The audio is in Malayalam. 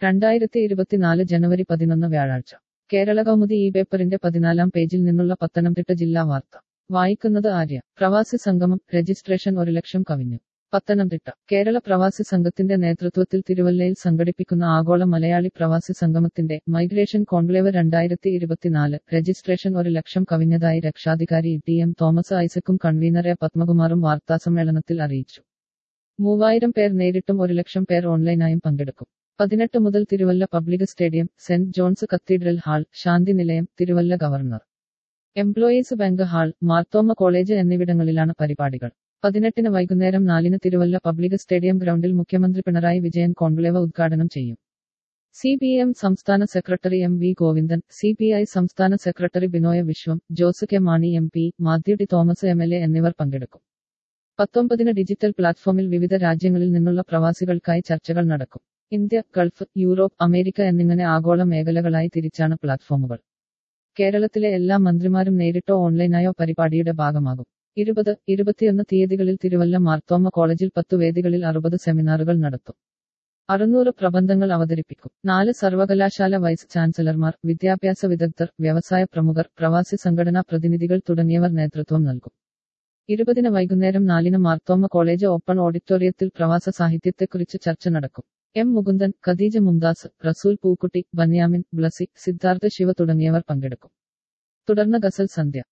രണ്ടായിരത്തി ഇരുപത്തിനാല് ജനുവരി പതിനൊന്ന് വ്യാഴാഴ്ച കേരള കൗമുദി ഈ പേപ്പറിന്റെ പതിനാലാം പേജിൽ നിന്നുള്ള പത്തനംതിട്ട ജില്ലാ വാർത്ത വായിക്കുന്നത് ആര്യ പ്രവാസി സംഗമം രജിസ്ട്രേഷൻ ഒരു ലക്ഷം കവിഞ്ഞു പത്തനംതിട്ട കേരള പ്രവാസി സംഘത്തിന്റെ നേതൃത്വത്തിൽ തിരുവല്ലയിൽ സംഘടിപ്പിക്കുന്ന ആഗോള മലയാളി പ്രവാസി സംഗമത്തിന്റെ മൈഗ്രേഷൻ കോൺക്ലേവ് രണ്ടായിരത്തി ഇരുപത്തിനാല് രജിസ്ട്രേഷൻ ഒരു ലക്ഷം കവിഞ്ഞതായി രക്ഷാധികാരി ടി എം തോമസ് ഐസക്കും കൺവീനറെ പത്മകുമാറും വാർത്താസമ്മേളനത്തിൽ അറിയിച്ചു മൂവായിരം പേർ നേരിട്ടും ഒരു ലക്ഷം പേർ ഓൺലൈനായും പങ്കെടുക്കും പതിനെട്ട് മുതൽ Thiruvalla public stadium saint John's cathedral hall Shanti Nilayam Thiruvalla governor employees bank hall Marthoma college എന്നിവിടങ്ങളിലാണ് പരിപാടികൾ പതിനെട്ടിന് വൈകുന്നേരം നാലിന് തിരുവല്ല പബ്ലിക് സ്റ്റേഡിയം ഗ്രൗണ്ടിൽ മുഖ്യമന്ത്രി പിണറായി വിജയൻ കോൺക്ലേവ് ഉദ്ഘാടനം ചെയ്യും സി പി എം സംസ്ഥാന സെക്രട്ടറി M V Govindan C P I സംസ്ഥാന സെക്രട്ടറി Binoy Viswam Jose K Mani M P Mathew T Thomas M L A എന്നിവർ പങ്കെടുക്കും പത്തൊമ്പതിന് ഡിജിറ്റൽ പ്ലാറ്റ്ഫോമിൽ വിവിധ രാജ്യങ്ങളിൽ നിന്നുള്ള പ്രവാസികൾക്കായി ചർച്ചകൾ നടക്കും ഇന്ത്യ ഗൾഫ് യൂറോപ്പ് അമേരിക്ക എന്നിങ്ങനെ ആഗോള മേഖലകളായി തിരിച്ചാണ് പ്ലാറ്റ്ഫോമുകൾ കേരളത്തിലെ എല്ലാ മന്ത്രിമാരും നേരിട്ടോ ഓൺലൈനായോ പരിപാടിയുടെ ഭാഗമാകും ഇരുപത് ഇരുപത്തിയൊന്ന് തീയതികളിൽ തിരുവല്ല മാർത്തോമ കോളേജിൽ പത്തു വേദികളിൽ അറുപത് സെമിനാറുകൾ നടത്തും അറുന്നൂറ് പ്രബന്ധങ്ങൾ അവതരിപ്പിക്കും നാല് സർവകലാശാല വൈസ് ചാൻസലർമാർ വിദ്യാഭ്യാസ വിദഗ്ധർ വ്യവസായ പ്രമുഖർ പ്രവാസി സംഘടനാ പ്രതിനിധികൾ തുടങ്ങിയവർ നേതൃത്വം നൽകും ഇരുപതിന് വൈകുന്നേരം നാലിന് മാർത്തോമ കോളേജ് ഓപ്പൺ ഓഡിറ്റോറിയത്തിൽ പ്രവാസ സാഹിത്യത്തെക്കുറിച്ച് ചർച്ച നടക്കും എം മുകുന്ദൻ ഖദീജ മുംതാസ് റസൂൽ പൂക്കുട്ടി ബന്യാമിൻ ബ്ലസി സിദ്ധാർത്ഥ ശിവ തുടങ്ങിയവർ പങ്കെടുക്കും തുടർന്ന് ഗസൽ സന്ധ്യ